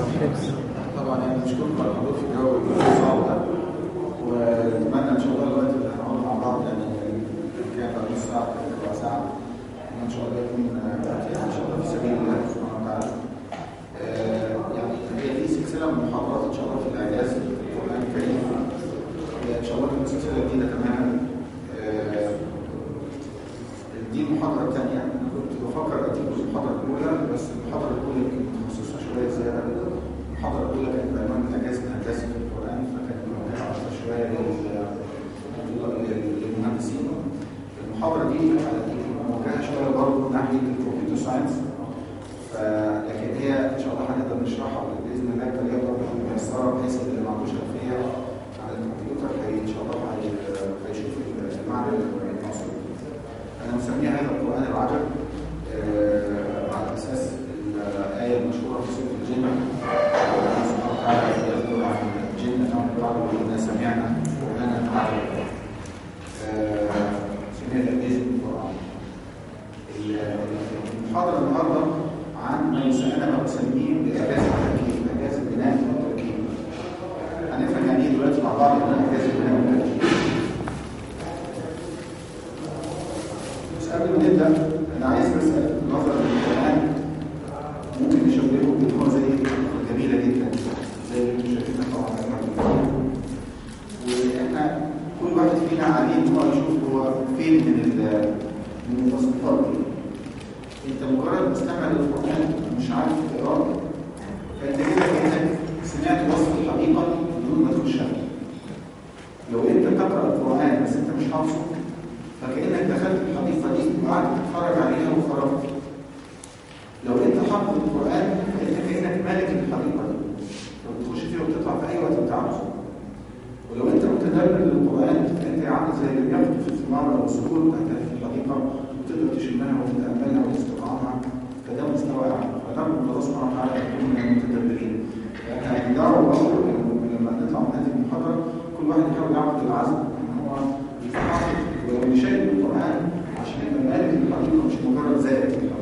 طبعا يعني بشكركم على الحضور في الجو الصعب ده ونتمنى ان شاء الله الوقت اللي هنقعد مع بعض يعني كان بعد نص ساعه ربع ساعه ان شاء الله يكون ان شاء الله في سبيل الله سبحانه وتعالى آه، يعني هي دي سلسله من المحاضرات ان شاء الله في الاعجاز في القران الكريم هي ان شاء الله تكون سلسله جديده تماما آه، دي المحاضره الثانيه انا كنت بفكر اديكم المحاضره الاولى بس المحاضره الاولى يمكن متخصصه شويه زياده المحاضره الاولى كانت بعنوان الاعجاز الهندسي في القران فكانت موجهه اكثر شويه لل- لل- للمهندسين المحاضره دي هتبقى موجهه شويه برضه ناحيه الكمبيوتر ساينس ف- لكن هي ان شاء الله هنقدر نشرحها باذن الله بطريقه برضه ميسره بحيث اللي ما عندوش خلفيه عن الكمبيوتر هي ان شاء الله هي- هيشوف المعنى المقصود. انا مسميها هذا القران العجب آه، على اساس الايه المشهوره في سوره الجن الله سبحانه وتعالى يذكر عن الجن انهم قالوا انا سمعنا قرانا عجبا آه، سمعت باذن القران المحاضره النهارده عن ما يسمى انا بسميه باعجاز التركيب اعجاز البناء والتركيب هنفهم يعني ايه دلوقتي مع بعض يعني ايه اعجاز البناء والتركيب بس قبل ما نبدا انا عايز بس الفت النظر للقران ممكن نشبهه بان هو زي فكره جميله جدا زي اللي انتم شايفينها طبعا واحنا كل واحد فينا عليه ان هو يشوف هو فين من ال- من التصنيفات دي انت مجرد مستمع للقران مش عارف تقراه فانت كده كانك سمعت وصف الحقيقه بدون ما تخشها لو انت تقرا القران بس انت مش حافظه فكانك دخلت الحقيقه دي وقعدت تتفرج عليها وخرجت لو انت حافظ القران فانت كانك مالك الحقيقه دي فبتخش فيها وتطلع في اي وقت انت عاوزه ولو انت متدبر للقران فانت عامل زي اللي بياخد في الثمار او السرور تحت في الحقيقه وتقدر تشمها وتتاملها وتستطعمها فده مستوى اعلى فنرجو الله سبحانه وتعالى ان نكون من المتدبرين احنا هندعو برضه لما نطلع من هذه المحاضره كل واحد يحاول يعقد العزم ان هو يتحقق ويشاهد القران عشان يبقى مالك للحقيقه مش مجرد زائد للحقيقه.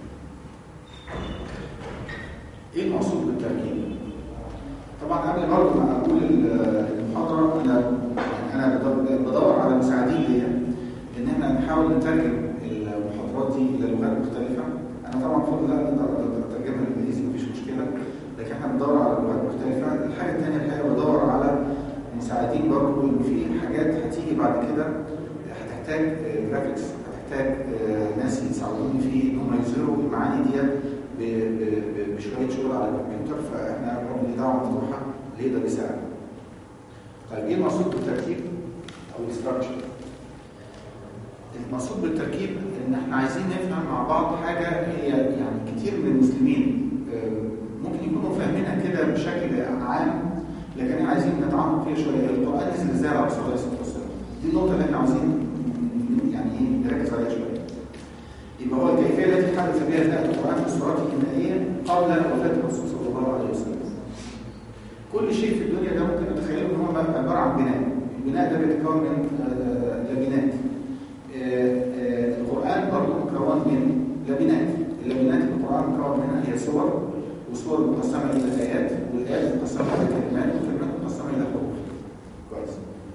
ايه المقصود بالتركيب؟ طبعا قبل برضه ما اقول المحاضره انا انا بدور- بدور على مساعدين ليا ان احنا نحاول نترجم المحاضرات دي الى لغات مختلفه انا طبعا بفضل الله اقدر اترجمها للانجليزي مفيش مشكله لكن احنا بندور على لغات مختلفه الحاجه الثانيه الحقيقه بدور على مساعدين برضه ان في حاجات هتيجي بعد كده هتحتاج جرافيكس هتحتاج آه، ناس يساعدوني في ان هم يظهروا المعاني ديت ب- ب- ب- بشويه شغل على الكمبيوتر فاحنا برضه دي دعوه مفتوحه اللي يقدر يساعد. طيب ايه المقصود بالتركيب او الاستراكشر؟ المقصود بالتركيب ان احنا عايزين نفهم مع بعض حاجه هي يعني كتير من المسلمين آه، ممكن يكونوا فاهمينها كده بشكل عام لكن احنا عايزين نتعمق فيها شويه القران نزل ازاي على رسول الله صلى الله عليه وسلم دي النقطه اللي احنا عاوزين يعني ايه نركز عليها شويه يبقى هو الكيفيه التي حدث بها ذات القران في الصورات الكيميائيه قبل وفاه الرسول صلى الله عليه وسلم كل شيء في الدنيا ده ممكن نتخيله ان هو عباره عن بناء البناء ده بيتكون من آه، لبنات آه، آه، القرآن برضه مكون من لبنات اللبنات اللي القرآن مكون منها هي صور وصور مقسمة إلى آيات والآيات مقسمة إلى كلمات والكلمات مقسمة إلى حروف كويس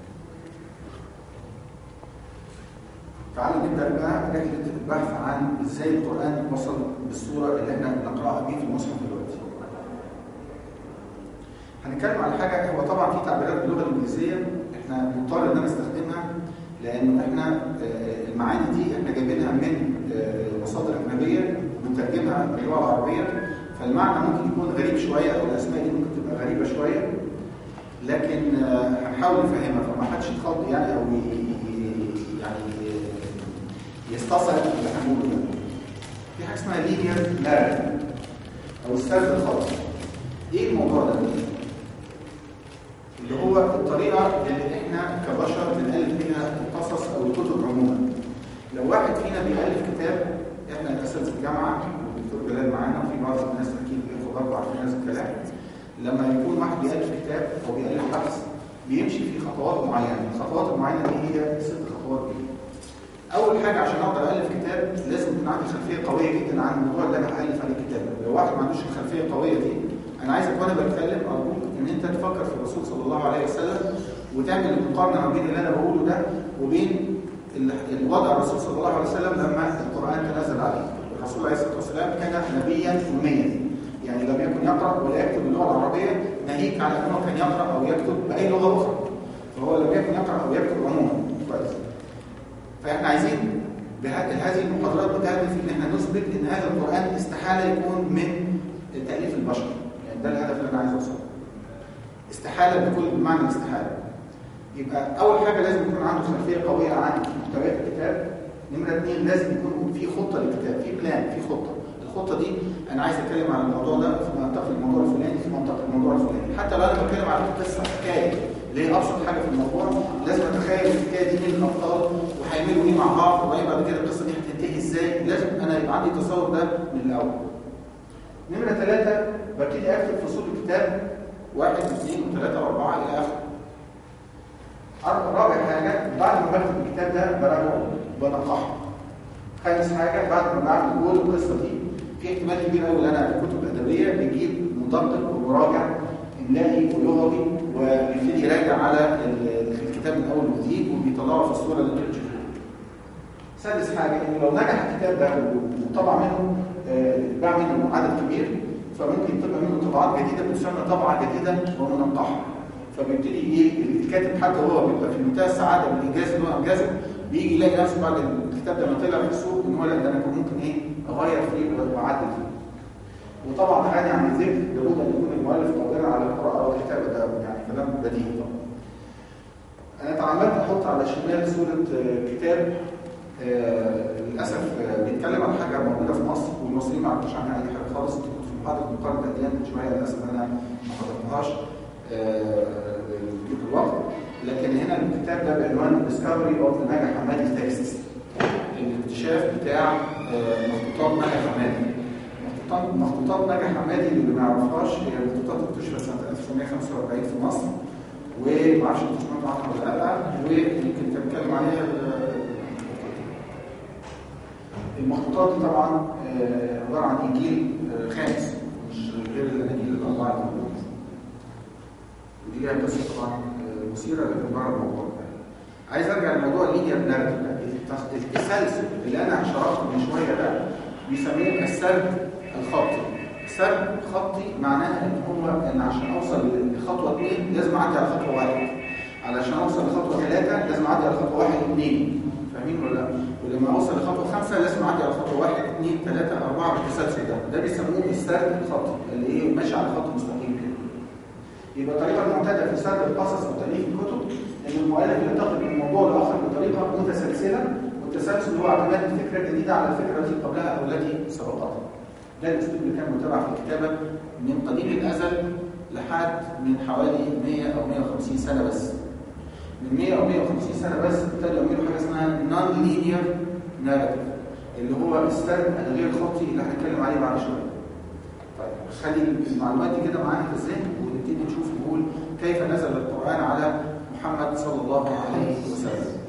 تعالوا نبدأ بقى رحلة البحث عن إزاي القرآن وصل بالصورة اللي احنا بنقرأها بيه في المصحف دلوقتي هنتكلم على حاجة هو طبعا في تعبيرات باللغة الإنجليزية احنا مضطر ان انا استخدمها لأن احنا آه، المعاني دي احنا جايبينها من آه، مصادر أجنبية وبنترجمها باللغة العربية فالمعنى ممكن يكون غريب شوية أو الأسماء دي ممكن تبقى غريبة شوية لكن آه، هنحاول نفهمها فما حدش يتخض يعني أو ي- ي- يعني يستصعب اللي هنقوله ده. في حاجة اسمها لينير لارن أو السرد الخطي ايه الموضوع ده؟ اللي هو الطريقة اللي احنا كبشر بنألف بيها القصص او الكتب عموما. لو واحد فينا بيألف كتاب احنا اساتذة الجامعة والدكتور جلال معانا وفي بعض الناس اكيد بياخد برضه عارفين هذا الكلام. لما يكون واحد بيألف كتاب او بيألف بحث بيمشي في خطوات معينة، الخطوات المعينة دي هي ست خطوات دي. اول حاجه عشان اقدر الف كتاب لازم يكون عندي خلفيه قويه جدا عن الموضوع اللي انا هالف عليه الكتاب لو واحد ما عندوش الخلفيه القويه دي انا عايزك وانا بتكلم ارجوك ان انت تفكر في الرسول صلى الله عليه وسلم وتعمل المقارنه ما بين اللي انا بقوله ده وبين ال- الوضع الرسول صلى الله عليه وسلم لما القران تنزل عليه الرسول عليه الصلاه والسلام كان نبيا اميا يعني لم يكن يقرا ولا يكتب باللغه العربيه ناهيك على انه كان يقرا او يكتب باي لغه اخرى فهو لم يكن يقرا او يكتب عموما كويس فاحنا عايزين بهذه هذه المحاضرات بتهدف ان احنا نثبت ان هذا القران استحاله يكون من تاليف البشر يعني ده الهدف اللي انا عايز اوصله استحاله بكل بمعنى الاستحاله يبقى اول حاجه لازم يكون عنده خلفيه قويه عن محتويات الكتاب نمره اثنين لازم يكون في خطه للكتاب في بلان في خطه الخطه دي انا عايز اتكلم عن الموضوع ده في منطقه الموضوع الفلاني في منطقه الموضوع الفلاني حتى لو انا بتكلم عن قصه حكايه اللي هي ابسط حاجه في الموضوع لازم اتخيل الحكايه دي مين الابطال وهيعملوا ايه مع بعض وبعدين بعد كده القصه دي هتنتهي ازاي لازم انا يبقى عندي التصور ده من الاول نمره ثلاثه ببتدي اكتب فصول الكتاب واحد واثنين وثلاثه واربعه الى اخره رابع حاجه بعد ما بكتب الكتاب ده براجعه بنقحه خامس حاجه بعد ما بعمل كل القصه دي في احتمال كبير قوي ان انا في الكتب الادبيه بجيب مدقق ومراجع املائي ولغوي وبيبتدي يراجع على ال- الكتاب من اول وجديد وبيطلعه في الصوره اللي انتوا بتشوفوها. سادس حاجه ان لو نجح الكتاب ده وطبع منه آه، اتباع منه عدد كبير فممكن تبقى منه طبعات جديده بتسمى طبعه جديده ومنقحه. فبيبتدي ايه الكاتب حتى هو بيبقى في منتهى السعاده بالانجاز اللي هو انجزه بيجي يلاقي نفسه بعد الكتاب ده ما طلع في السوق ان هو لا ده انا كان ممكن ايه اغير فيه واعدل فيه. وطبعا غني عن الذكر لابد ان يكون المؤلف قادرا على القراءه والكتابه ده يعني كلام بديهي طبعا. انا تعمدت احط على الشمال صوره آه، كتاب آه، للاسف آه، بيتكلم عن حاجه موجوده في مصر والمصريين ما يعرفوش عنها اي حاجه خالص انت كنت في محاضره مقارنه الاديان من شويه للاسف انا ما حضرتهاش آه، لضيق الوقت لكن هنا الكتاب ده بعنوان ديسكفري اوف ذا ناجا حمادي تكست الاكتشاف بتاع آه، مخطوطات ناجا حمادي مخطوطات مخطوطات ناجا حمادي اللي ما يعرفهاش هي مخطوطات اكتشفت سنه 1945 في مصر وما اعرفش انتوا سمعتوا عنها ولا لا ويمكن تتكلم عليها ال- المخطوطات دي طبعا آه، عباره عن انجيل آه، خامس مش غير الاناجيل الاربعه اللي موجوده ودي ليها قصه طبعا آه، مثيره لكن بره الموضوع عايز ارجع لموضوع اللينير ناريتيف التسلسل اللي انا شرحته من شويه ده بيسميه السرد الخطي السرد الخطي معناها ان هو ان عشان اوصل لخطوه اثنين لازم اعدي على خطوه واحد علشان اوصل لخطوه ثلاثه لازم اعدي على خطوه واحد اثنين فاهمين ولا لا؟ ولما اوصل لخطوه خمسه لازم اعدي على خطوه واحد اثنين ثلاثه اربعه بالتسلسل ده ده بيسموه السرد الخطي اللي ايه ماشي على خط مستقيم كده يبقى الطريقه المعتاده في سرد القصص وتاليف الكتب ان المؤلف ينتقل من موضوع لاخر بطريقه متسلسله والتسلسل هو اعتماد فكره جديده على الفكره التي قبلها او التي سبقتها. ده الاسلوب اللي كان متبع في الكتابه من قديم الازل لحد من حوالي 100 او 150 سنه بس. من 100 او 150 سنه بس ابتدوا يعملوا حاجه اسمها نون لينير ناريتيف اللي هو السرد الغير خطي اللي هنتكلم عليه بعد شويه. طيب خلي المعلومات دي كده معانا في الذهن ونبتدي نشوف نقول كيف نزل القرآن على محمد صلى الله عليه وسلم.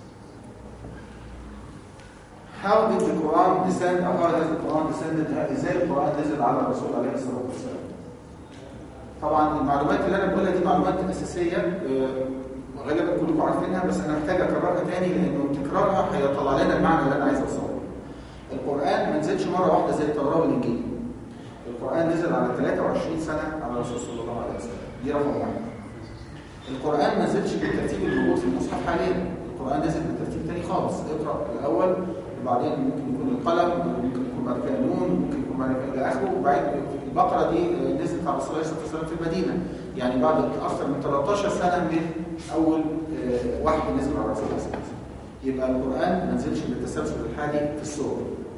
How did the Quran descend or how has the Quran descended ازاي القرآن نزل على الرسول عليه الصلاة والسلام؟ طبعا المعلومات اللي انا بقولها دي معلومات اساسيه آه، غالبا كلكم عارفينها بس انا محتاج اكررها تاني لانه تكرارها هيطلع لنا المعنى اللي انا عايز اوصله. القرآن ما نزلش مره واحده زي التوراه والانجيل. القرآن نزل على 23 سنة على الرسول صلى الله عليه وسلم دي رقم واحد القرآن ما نزلش بالترتيب اللي موجود في المصحف حاليا القرآن نزل بالترتيب تاني خالص اقرأ الأول وبعدين ممكن يكون القلم ممكن يكون بعد كده نون ممكن يكون بعد كده إلى آخره وبعدين البقرة دي نزلت على الرسول عليه الصلاة والسلام في المدينة يعني بعد أكثر من 13 سنة من أول آه، وحي نزل على الرسول عليه الصلاة والسلام يبقى القرآن ما نزلش بالتسلسل الحالي في السور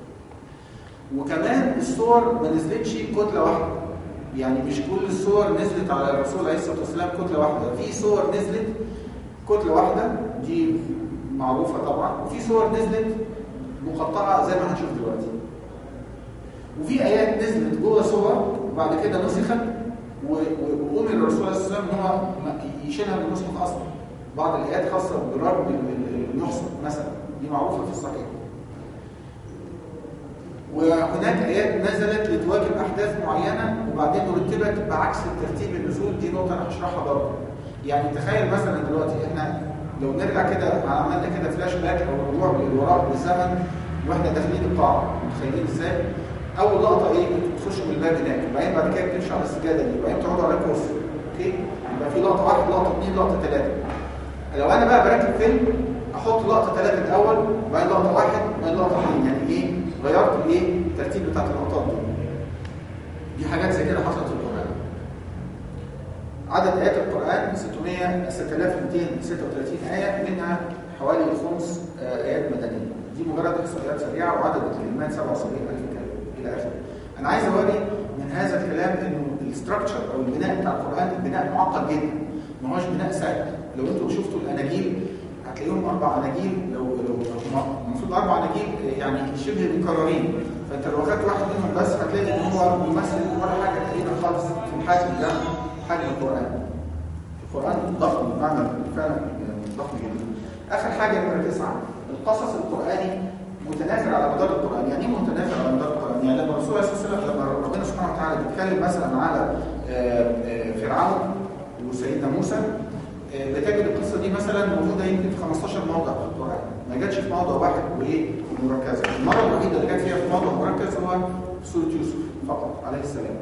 وكمان الصور ما نزلتش كتله واحده يعني مش كل الصور نزلت على الرسول عليه الصلاه والسلام كتله واحده في صور نزلت كتله واحده دي معروفه طبعا وفي صور نزلت مقطعه زي ما هنشوف دلوقتي وفي ايات نزلت جوه صور وبعد كده نسخت و- و- وامر الرسول عليه الصلاه والسلام ان هو ما- يشيلها من المصحف اصلا بعض الايات خاصه بالرب المحصن مثلا دي معروفه في الصحيح وهناك ايات نزلت لتواكب احداث معينه وبعدين رتبت بعكس الترتيب النزول دي نقطه انا هشرحها برضه يعني تخيل مثلا دلوقتي احنا لو نرجع كده عملنا كده فلاش باك او رجوع للوراء بالزمن واحنا داخلين القاعه متخيلين ازاي؟ اول لقطه ايه؟ تخشوا من الباب هناك وبعدين بعد كده بتمشوا على السجاده دي وبعدين تقعدوا على الكرسي اوكي؟ يبقى في لقطه واحد لقطه اثنين لقطه ثلاثه لو انا بقى بركب فيلم احط لقطه ثلاثه الاول وبعدين لقطه واحد وبعدين لقطه اثنين يعني ايه؟ غيرت الايه؟ الترتيب بتاعت اللقطات دي دي حاجات زي كده حصلت في القران عدد ايات القران 600 6236 ايه منها حوالي خمس ايات مدنيه دي مجرد احصائيات سريعه وعدد الكلمات 77000 كلمه الى اخره انا عايز اوري من هذا الكلام انه الاستراكشر او البناء بتاع القران البناء معقد جدا ما هوش بناء سهل لو انتم شفتوا الاناجيل هتلاقيهم اربع اناجيل لو لو المفروض اربع اناجيل يعني شبه مكررين فانت لو اخدت واحد منهم بس هتلاقي ان هو بيمثل ولا حاجه تقريبا خالص في الحجم ده حجم القران القران ضخم بمعنى فعلا ضخم جدا اخر حاجه نمره تسعه القصص القراني متناثر على مدار القران يعني ايه متناثر على مدار القران يعني لما الرسول صلى الله عليه وسلم لما ربنا سبحانه وتعالى بيتكلم مثلا على فرعون وسيدنا موسى بتجد القصه دي مثلا موجوده يمكن في 15 موضع في القران ما جاتش في موضع واحد وايه مركزه المره الوحيده اللي جت فيها في موضع مركز هو في سوره يوسف فقط عليه السلام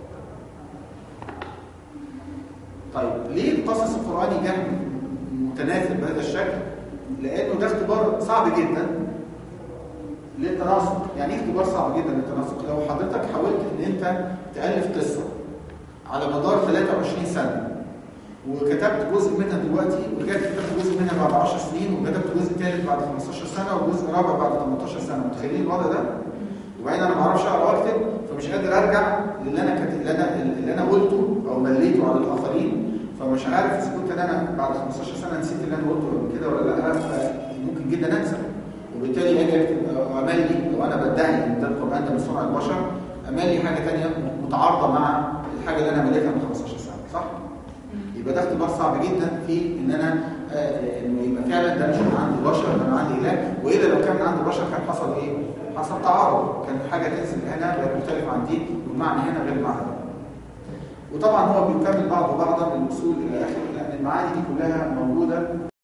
طيب ليه القصص القراني جه متناثر بهذا الشكل لانه ده اختبار صعب جدا للتناسق يعني ايه اختبار صعب جدا للتناسق لو حضرتك حاولت ان انت تالف قصه على مدار 23 سنه وكتبت جزء منها دلوقتي ورجعت كتبت جزء منها بعد 10 سنين وكتبت جزء ثالث بعد 15 سنه وجزء رابع بعد 18 سنه متخيلين الوضع ده؟ وبعدين انا ما اعرفش اقرا واكتب فمش قادر ارجع للي انا كتب اللي انا اللي انا قلته او مليته على الاخرين فمش عارف اذا كنت انا بعد 15 سنه نسيت اللي انا قلته قبل كده ولا لا فممكن جدا انسى وبالتالي اجي اكتب امالي لو انا بدعي ان ده القران ده من صنع البشر امالي حاجه ثانيه متعارضه مع الحاجه اللي انا مليتها من 15 سنه صح؟ يبقى ده اختبار صعب جدا في ان انا آه انه يبقى فعلا ده مش من عند بشر ده من عند اله والا لو كان من عند بشر كان حصل ايه؟ حصل تعارض كان حاجه تنزل هنا بقت مختلفه عن دي والمعنى هنا غير المعنى ده. وطبعا هو بيكمل بعضه بعضا من الوصول الى اخره لان المعاني دي كلها موجوده